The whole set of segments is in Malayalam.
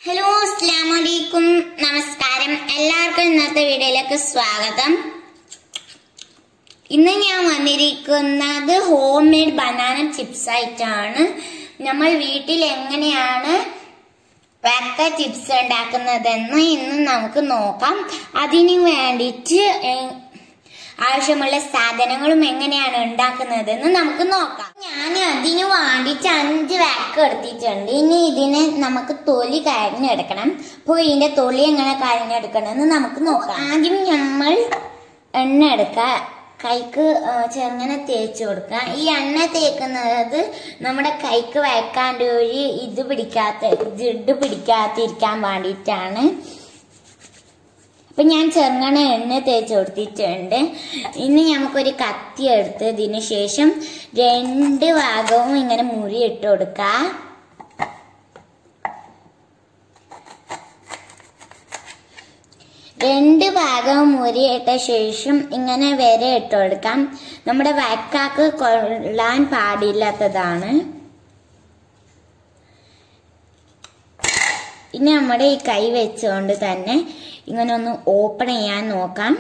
ഹലോ അസ്ലാമലൈക്കും നമസ്കാരം എല്ലാവർക്കും ഇന്നത്തെ വീഡിയോയിലേക്ക് സ്വാഗതം ഇന്ന് ഞാൻ വന്നിരിക്കുന്നത് ഹോം മെയ്ഡ് ബനാന ചിപ്സ് ആയിട്ടാണ് നമ്മൾ വീട്ടിൽ എങ്ങനെയാണ് വക്ക ചിപ്സ് ഉണ്ടാക്കുന്നതെന്ന് ഇന്ന് നമുക്ക് നോക്കാം അതിന് വേണ്ടിയിട്ട് എ- ആവശ്യമുള്ള സാധനങ്ങളും എങ്ങനെയാണ് ഉണ്ടാക്കുന്നതെന്ന് നമുക്ക് നോക്കാം ഞാൻ അതിന് വേണ്ടിയിട്ട് അഞ്ച് വാക്ക് എടുത്തിട്ടുണ്ട് ഇനി ഇതിനെ നമുക്ക് തൊലി കരിഞ്ഞെടുക്കണം അപ്പോൾ ഇതിന്റെ തൊലി എങ്ങനെ കരിഞ്ഞെടുക്കണമെന്ന് നമുക്ക് നോക്കാം ആദ്യം നമ്മൾ എണ്ണ എടുക്കുക കൈക്ക് ആ, ചെറുങ്ങനെ തേച്ച് കൊടുക്കുക ഈ എണ്ണ തേക്കുന്നത് നമ്മുടെ കൈക്ക് വയ്ക്കാണ്ട് ഒരു ഇത് പിടിക്കാത്ത ജിഡ് പിടിക്കാതിരിക്കാൻ വേണ്ടിയിട്ടാണ് അപ്പൊ ഞാൻ ചെറുങ്ങണ എണ്ണ തേച്ച് കൊടുത്തിട്ടുണ്ട് ഇനി നമുക്കൊരു കത്തി എടുത്ത് ഇതിന് ശേഷം രണ്ട് ഭാഗവും ഇങ്ങനെ മുറി ഇട്ട് കൊടുക്ക രണ്ട് ഭാഗവും മുറിയിട്ട ശേഷം ഇങ്ങനെ വരെ ഇട്ട് കൊടുക്കാം നമ്മുടെ വക്കാക്ക് കൊള്ളാൻ പാടില്ലാത്തതാണ് ഇനി നമ്മുടെ ഈ കൈ വെച്ചുകൊണ്ട് തന്നെ ഇങ്ങനെ ഒന്ന് ഓപ്പൺ ചെയ്യാൻ നോക്കാം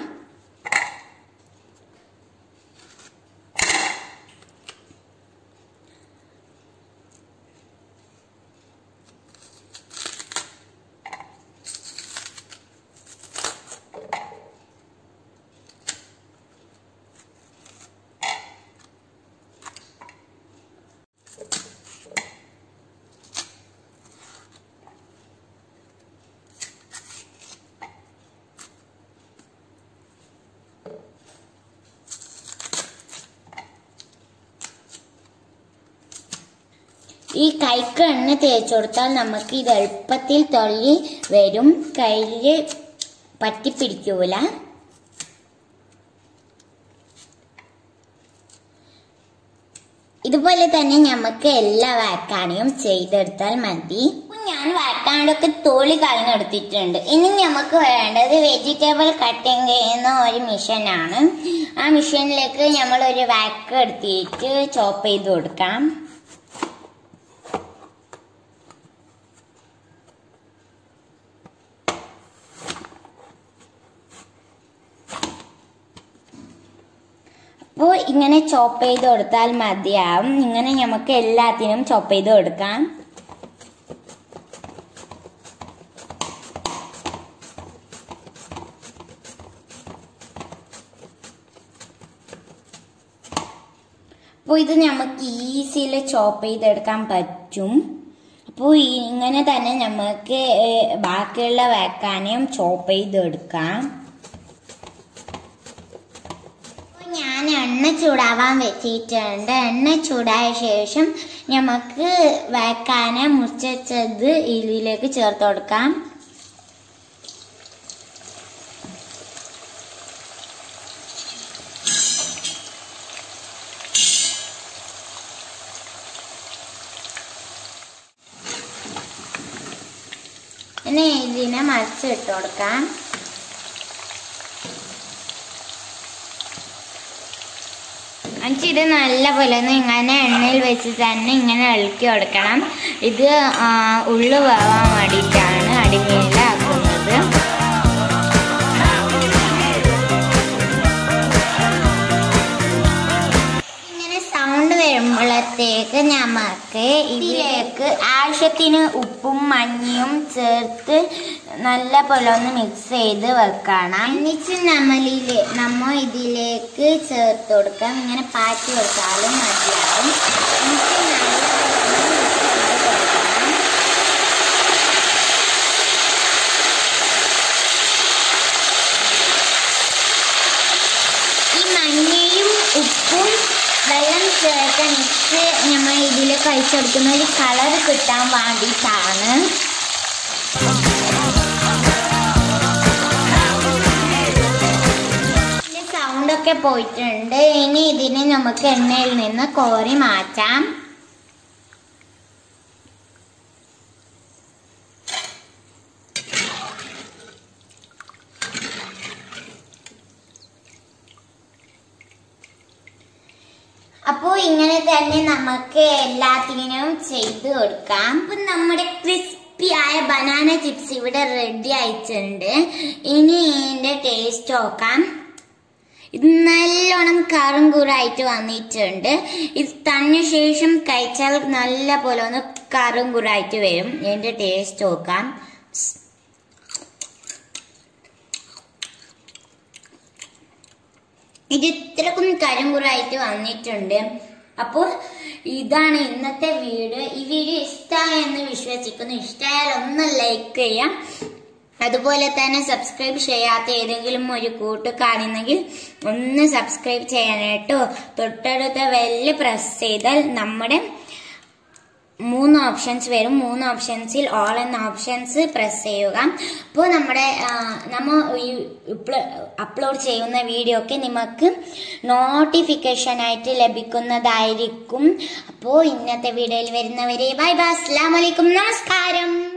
ഈ കൈക്ക് എണ്ണ തേച്ച് കൊടുത്താൽ നമുക്ക് ഇത് എളുപ്പത്തിൽ തൊള്ളി വരും കയ്യില് പറ്റിപ്പിടിക്കൂല ഇതുപോലെ തന്നെ നമുക്ക് എല്ലാ വാക്കാണിയും ചെയ്തെടുത്താൽ മതി ഞാൻ വാക്കാണ്ടൊക്കെ തോളി കളഞ്ഞെടുത്തിട്ടുണ്ട് ഇനി നമുക്ക് വേണ്ടത് വെജിറ്റബിൾ കട്ടിങ് ചെയ്യുന്ന ഒരു മിഷനാണ് ആ മിഷനിലേക്ക് നമ്മൾ ഒരു വാക്ക് എടുത്തിട്ട് ചോപ്പ് ചെയ്ത് കൊടുക്കാം അപ്പോൾ ഇങ്ങനെ ചോപ്പ് ചെയ്ത് കൊടുത്താൽ മതിയാവും ഇങ്ങനെ നമുക്ക് എല്ലാത്തിനും ചോപ്പ് ചെയ്ത് കൊടുക്കാം അപ്പോൾ ഇത് നമുക്ക് ഈസിയിൽ ചോപ്പ് ചെയ്തെടുക്കാൻ പറ്റും അപ്പോൾ ഇങ്ങനെ തന്നെ നമുക്ക് ഏഹ്, ബാക്കിയുള്ള വെക്കാനും ചോപ്പ് ചെയ്തെടുക്കാം അപ്പോൾ ഞാൻ എണ്ണ ചൂടാവാൻ വെച്ചിട്ടുണ്ട് എണ്ണ ചൂടായ ശേഷം നമുക്ക് വെക്കാനെ മുറിച്ചത് ഇതിലേക്ക് ചേർത്ത് കൊടുക്കാം ഇനി ഇതിനെ മറിച്ചിട്ട് കൊടുക്കാം എന്നിട്ട് ഇത് നല്ലപോലെ ഒന്ന് ഇങ്ങനെ എണ്ണയിൽ വെച്ച് തന്നെ ഇങ്ങനെ ഇളക്കി കൊടുക്കണം ഇത് ആ, ഉള്ളു വേവാൻ വേണ്ടിയിട്ടാണ് അടിമയിലാക്കുന്നത് ഇങ്ങനെ സൗണ്ട് വരുമ്പോഴത്തേക്ക് നമുക്ക് ഇതിലേക്ക് ആവശ്യത്തിന് ഉപ്പും മഞ്ഞയും ചേർത്ത് നല്ല പോലെ ഒന്ന് മിക്സ് ചെയ്ത് വെക്കണം എന്നിട്ട് നമ്മളിലെ നമ്മ ഇതിലേക്ക് ചേർത്ത് കൊടുക്കാം ഇങ്ങനെ പാറ്റി കൊടുത്താലും മതിയാവും എന്നിട്ട് നല്ലപോലെ ഒന്ന് mix ചെയ്ത് കൊടുക്കണം. ഈ മഞ്ഞയും ഉപ്പും വെള്ളം ചേർത്ത് മിക്സ് നമ്മൾ ഇതിൽ കഴിച്ചെടുക്കുന്ന ഒരു കളർ കിട്ടാൻ വേണ്ടിയിട്ടാണ് സൗണ്ട് ഒക്കെ പോയിട്ടുണ്ട് ഇനി ഇതിനെ നമുക്ക് എണ്ണയിൽ നിന്ന് കോരി മാറ്റാം അപ്പോൾ ഇങ്ങനെ തന്നെ നമുക്ക് എല്ലാത്തിനും ചെയ്ത് കൊടുക്കാം അപ്പൊ നമ്മുടെ ക്രിസ്പി ക്രിസ്പി ആയ ബനാന ചിപ്സ് ഇവിടെ റെഡി ആയിട്ടുണ്ട് ഇനി ഇതിന്റെ ടേസ്റ്റ് നോക്കാം ഇത് നല്ലോണം കറും കുറായിട്ട് വന്നിട്ടുണ്ട് ഇത് തന്ന ശേഷം കഴിച്ചാൽ നല്ല പോലെ ഒന്ന് കറും കുറായിട്ട് വരും ഇതിന്റെ ടേസ്റ്റ് നോക്കാം ഇത് ഇത്രക്കും കരിമ്പുറായിട്ട് വന്നിട്ടുണ്ട് അപ്പോൾ ഇതാണ് ഇന്നത്തെ വീഡിയോ ഈ വീഡിയോ ഇഷ്ടമായെന്ന് വിശ്വസിക്കുന്നു ഇഷ്ടമായാൽ ഒന്ന് ലൈക്ക് ചെയ്യാം അതുപോലെ തന്നെ സബ്സ്ക്രൈബ് ചെയ്യാത്ത ഏതെങ്കിലും ഒരു കൂട്ടുകാരുന്നെങ്കിൽ ഒന്ന് സബ്സ്ക്രൈബ് ചെയ്യാനായിട്ടോ തൊട്ടടുത്ത വെല്ല് പ്രസ് ചെയ്താൽ നമ്മുടെ മൂന്ന് ഓപ്ഷൻസ് വരും മൂന്ന് ഓപ്ഷൻസിൽ ഓൾ എന്ന ഓപ്ഷൻസ് പ്രസ് ചെയ്യുക അപ്പോൾ നമ്മുടെ ആ, നമ്മ ഈ അപ്ലോഡ് ചെയ്യുന്ന വീഡിയോ ഒക്കെ നിങ്ങൾക്ക് നോട്ടിഫിക്കേഷൻ ആയിട്ട് ലഭിക്കുന്നതായിരിക്കും അപ്പോൾ ഇന്നത്തെ വീഡിയോയിൽ വരുന്നവരെ ബൈ ബൈ അസ്സാം വലൈക്കും നമസ്കാരം